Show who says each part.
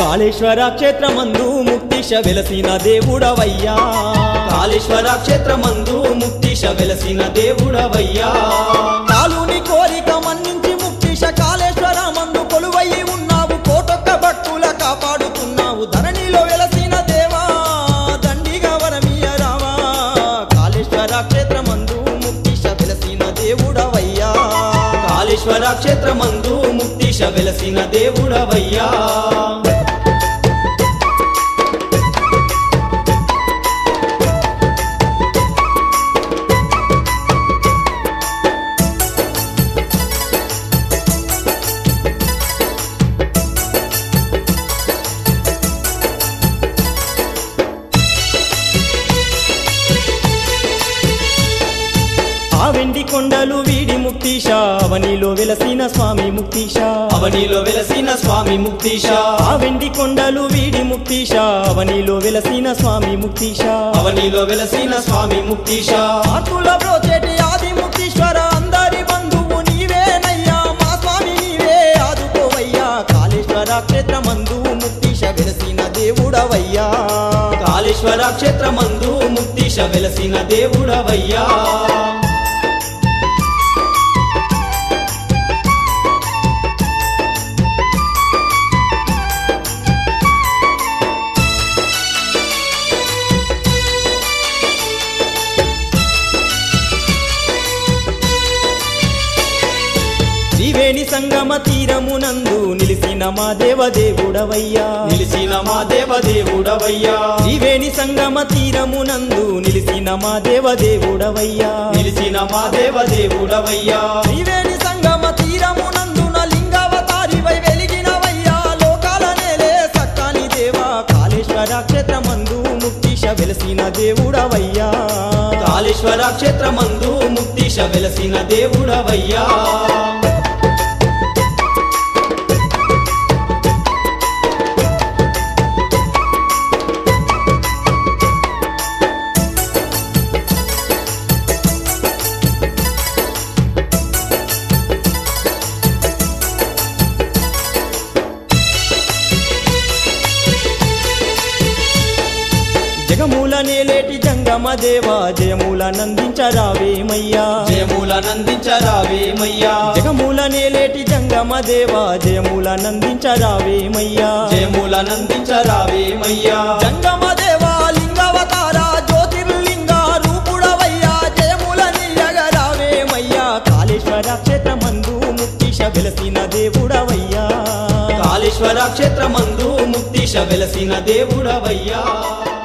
Speaker 1: కాళేశ్వర క్షేత్రమందు ముక్తిశ వెలసిన దేవుడవయ్యా
Speaker 2: కాళేశ్వర క్షేత్రమందు ముక్తిశ వెలసిన దేవుడవయ్యా
Speaker 1: కాలుని కోరిక మన్నించి ముక్తిశ కాళేశ్వర మందు కొలువయ్యి ఉన్నావు కోటొక్క భక్తుల కాపాడుతున్నావు ధరణిలో వెలసిన దేవా దండిగా వరమీయ రావా కాళేశ్వర క్షేత్రమందు ముక్తిశ వెలసిన దేవుడవయ్యా
Speaker 2: కాళేశ్వర క్షేత్రమందు ముక్తిశ వెలసిన దేవుడవయ్యా
Speaker 1: ఆ వెండి కొండలు వీడి ముక్తిశ అవనిలో వెలసిన స్వామి ముక్తిశ
Speaker 2: అవనిలో వెలసిన స్వామి ముక్తిశ
Speaker 1: ఆ వెండి కొండలు వీడి ముక్తిశ అవనిలో వెలసిన స్వామి ముక్తిశ
Speaker 2: అవనిలో వెలసిన స్వామి ముక్తిశ
Speaker 1: ఆర్తుల బ్రోచేటి ఆది ముక్తీశ్వర అందరి బంధువు నీవేనయ్యా మా స్వామి నీవే ఆదుకోవయ్యా కాళేశ్వర క్షేత్రమందు ముక్తిశ వెలసిన దేవుడవయ్యా
Speaker 2: కాళేశ్వర క్షేత్రమందు ముక్తిశ వెలసిన దేవుడవయ్యా
Speaker 1: త్రివేణి సంగమ తీరమునందు నిలిసిన మా దేవదేవుడవయ్యా
Speaker 2: నిలిచిన మా దేవదేవుడవయ్యా
Speaker 1: త్రివేణి సంగమ తీరమునందు నిలిసిన మా దేవదేవుడవయ్యా
Speaker 2: నిలిచిన మా దేవదేవుడవయ్యా
Speaker 1: త్రివేణి సంగమ తీరమునందున లింగావతారివై వెలిగినవయ్యా లోకాల నేలే సక్కాని దేవా కాళేశ్వర క్షేత్రమందు ముక్తిశ వెలసిన దేవుడవయ్యా
Speaker 2: కాళేశ్వర క్షేత్రమందు ముక్తిశ వెలసిన దేవుడవయ్యా
Speaker 1: జగమూల నేలేటి జంగమ దేవా జయమూల నందించరావేమయ్యా
Speaker 2: జయముల నందించరావేమయ్యా
Speaker 1: జగమూల నేలేటి జంగమ దేవా జయమూల నందించరావేమయ్యా
Speaker 2: జయముల నందించరావేమయ్యా
Speaker 1: జంగమ దేవా లింగవతార జ్యోతిర్లింగ రూపుడవయ్యా జయముల నీయగరావేమయ్యా కాళేశ్వర క్షేత్రమందు ముక్తిశ వెలసిన దేవుడవయ్యా
Speaker 2: కాళేశ్వర క్షేత్రమందు ముక్తిశ వెలసిన దేవుడవయ్యా